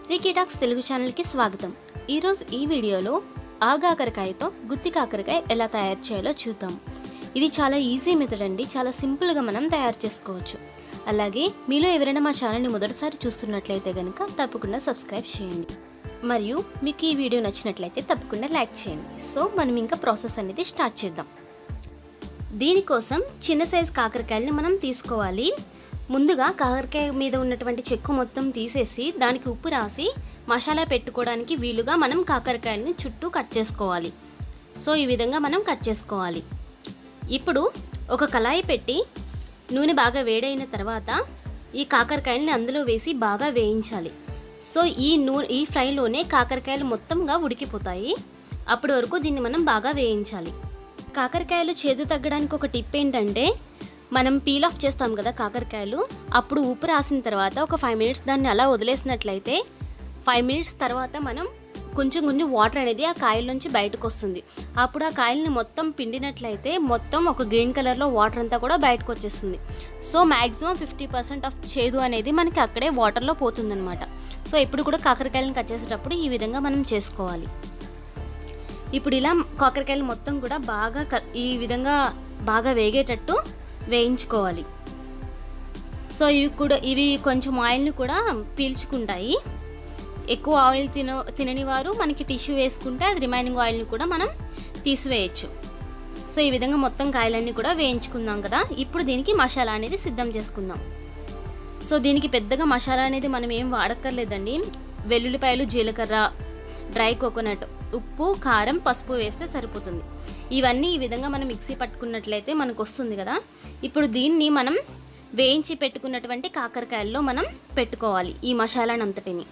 three talks Telugu ఛానల్కి స్వాగతం ఈరోజు ఈ వీడియోలో ఆగాకరకాయతో గుత్తి కాకరకాయ ఎలా తయారు చేయాలో చూద్దాం ఇది చాలా ఈజీ మెథడ్ అండి చాలా సింపుల్గా మనం తయారు చేసుకోవచ్చు అలాగే మీలో ఎవరైనా మా ఛానల్ని మొదటిసారి చూస్తున్నట్లయితే కనుక తప్పకుండా సబ్స్క్రైబ్ చేయండి మరియు మీకు ఈ వీడియో నచ్చినట్లయితే తప్పకుండా లైక్ చేయండి సో మనం ఇంకా ప్రాసెస్ అనేది స్టార్ట్ చేద్దాం దీనికోసం చిన్న సైజ్ కాకరకాయలని మనం తీసుకోవాలి ముందుగా కాకరకాయ మీద ఉన్నటువంటి చెక్కు మొత్తం తీసేసి దానికి ఉప్పు రాసి మసాలా పెట్టుకోవడానికి వీలుగా మనం కాకరకాయలని చుట్టూ కట్ చేసుకోవాలి సో ఈ విధంగా మనం కట్ చేసుకోవాలి ఇప్పుడు ఒక కళాయి పెట్టి నూనె బాగా వేడైన తర్వాత ఈ కాకరకాయలని అందులో వేసి బాగా వేయించాలి సో ఈ నూ ఈ ఫ్రైలోనే కాకరకాయలు మొత్తంగా ఉడికిపోతాయి అప్పటి వరకు దీన్ని మనం బాగా వేయించాలి కాకరకాయలు చేదు తగ్గడానికి ఒక టిప్ ఏంటంటే మనం పీల్ ఆఫ్ చేస్తాం కదా కాకరకాయలు అప్పుడు ఉప్పు రాసిన తర్వాత ఒక ఫైవ్ మినిట్స్ దాన్ని అలా వదిలేసినట్లయితే ఫైవ్ మినిట్స్ తర్వాత మనం కొంచెం కొంచెం వాటర్ అనేది ఆ కాయల నుంచి బయటకు వస్తుంది అప్పుడు ఆ కాయల్ని మొత్తం పిండినట్లయితే మొత్తం ఒక గ్రీన్ కలర్లో వాటర్ అంతా కూడా బయటకు వచ్చేస్తుంది so maximum fifty percent off చేదు అనేది మనకి అక్కడే వాటర్లో పోతుందన్నమాట సో ఎప్పుడు కూడా కాకరకాయలను కట్ చేసేటప్పుడు ఈ విధంగా మనం చేసుకోవాలి ఇప్పుడు ఇలా కాకరకాయలు మొత్తం కూడా బాగా క- ఈ విధంగా బాగా వేగేటట్టు వేయించుకోవాలి సో ఇవి కూడా ఇవి కొంచెం ఆయిల్ని కూడా పీల్చుకుంటాయి ఎక్కువ ఆయిల్ తిన తినని వారు మనకి టిష్యూ వేసుకుంటే అది రిమైనింగ్ ఆయిల్ని కూడా మనం తీసివేయచ్చు సో ఈ విధంగా మొత్తం కాయలన్నీ కూడా వేయించుకుందాం కదా ఇప్పుడు దీనికి మసాలా అనేది సిద్ధం చేసుకుందాం సో దీనికి పెద్దగా మసాలా అనేది మనం ఏం వాడక్కర్లేదండి వెల్లుల్లిపాయలు జీలకర్ర డ్రై కోకోనట్ ఉప్పు కారం పసుపు వేస్తే సరిపోతుంది ఇవన్నీ ఈ విధంగా మనం మిక్సీ పట్టుకున్నట్లయితే మనకు వస్తుంది కదా ఇప్పుడు దీన్ని మనం వేయించి పెట్టుకున్నటువంటి కాకరకాయల్లో మనం పెట్టుకోవాలి ఈ మసాలాను అంతటిని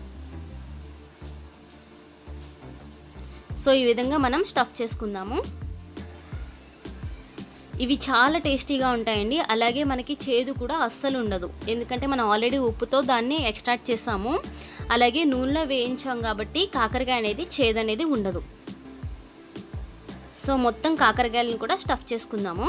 సో ఈ విధంగా మనం స్టఫ్ చేసుకుందాము ఇవి చాలా టేస్టీగా ఉంటాయండి అలాగే మనకి చేదు కూడా అస్సలు ఉండదు ఎందుకంటే మనం ఆల్రెడీ ఉప్పుతో దాన్ని ఎక్స్ట్రాక్ట్ చేసాము అలాగే నూనెలో వేయించాం కాబట్టి కాకరకాయ అనేది చేదు అనేది ఉండదు సో మొత్తం కాకరకాయలను కూడా స్టఫ్ చేసుకుందాము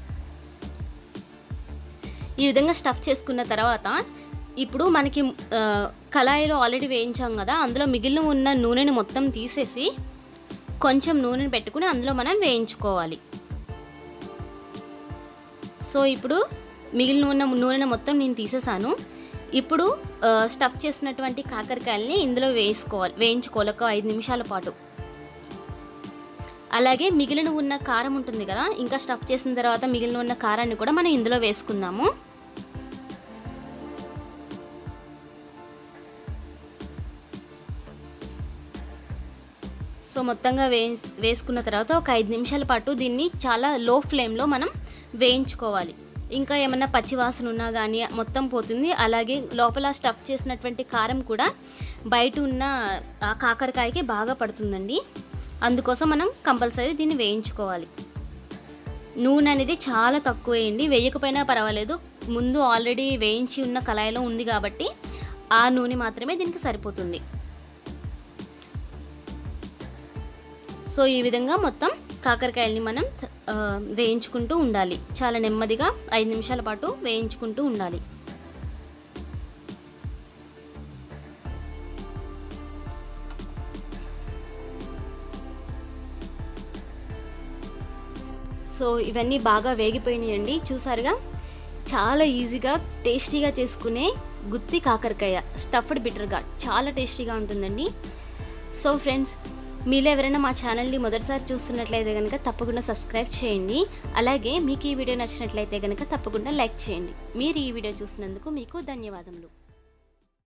ఈ విధంగా స్టఫ్ చేసుకున్న తర్వాత ఇప్పుడు మనకి ఆ, కళాయిలో ఆల్రెడీ వేయించాం కదా అందులో మిగిలిన ఉన్న నూనెని మొత్తం తీసేసి కొంచెం నూనెని పెట్టుకుని అందులో మనం వేయించుకోవాలి సో ఇప్పుడు మిగిలిన ఉన్న నూనెను మొత్తం నేను తీసేసాను ఇప్పుడు ఆ, స్టఫ్ చేసినటువంటి కాకరకాయల్ని ఇందులో వేసుకోవాలి వేయించుకోవాలి ఒక ఐదు నిమిషాల పాటు అలాగే మిగిలిన ఉన్న కారం ఉంటుంది కదా ఇంకా స్టఫ్ చేసిన తర్వాత మిగిలిన ఉన్న కారాన్ని కూడా మనం ఇందులో వేసుకుందాము సో మొత్తంగా వే వేసుకున్న తర్వాత ఒక ఐదు నిమిషాల పాటు దీన్ని చాలా లో ఫ్లేమ్లో మనం వేయించుకోవాలి ఇంకా ఏమన్నా పచ్చి వాసన ఉన్నా కానీ మొత్తం పోతుంది అలాగే లోపల స్టఫ్ చేసినటువంటి కారం కూడా బయట ఉన్న ఆ కాకరకాయకి బాగా పడుతుందండి అందుకోసం మనం కంపల్సరీ దీన్ని వేయించుకోవాలి నూనె అనేది చాలా తక్కువ వేయండి వేయకపోయినా పర్వాలేదు ముందు ఆల్రెడీ వేయించి ఉన్న కళాయిలో ఉంది కాబట్టి ఆ నూనె మాత్రమే దీనికి సరిపోతుంది సో ఈ విధంగా మొత్తం కాకరకాయల్ని మనం ఆ, వేయించుకుంటూ ఉండాలి చాలా నెమ్మదిగా ఐదు నిమిషాల పాటు వేయించుకుంటూ ఉండాలి సో ఇవన్నీ బాగా వేగిపోయినాయండి చూసారుగా చాలా ఈజీగా టేస్టీగా చేసుకునే గుత్తి కాకరకాయ స్టఫ్డ్ బిటర్గా చాలా టేస్టీగా ఉంటుందండి సో ఫ్రెండ్స్ మీలో ఎవరైనా మా ఛానల్ని మొదటిసారి చూస్తున్నట్లయితే కనుక తప్పకుండా సబ్స్క్రైబ్ చేయండి అలాగే మీకు ఈ వీడియో నచ్చినట్లయితే కనుక తప్పకుండా లైక్ చేయండి మీరు ఈ వీడియో చూసినందుకు మీకు ధన్యవాదములు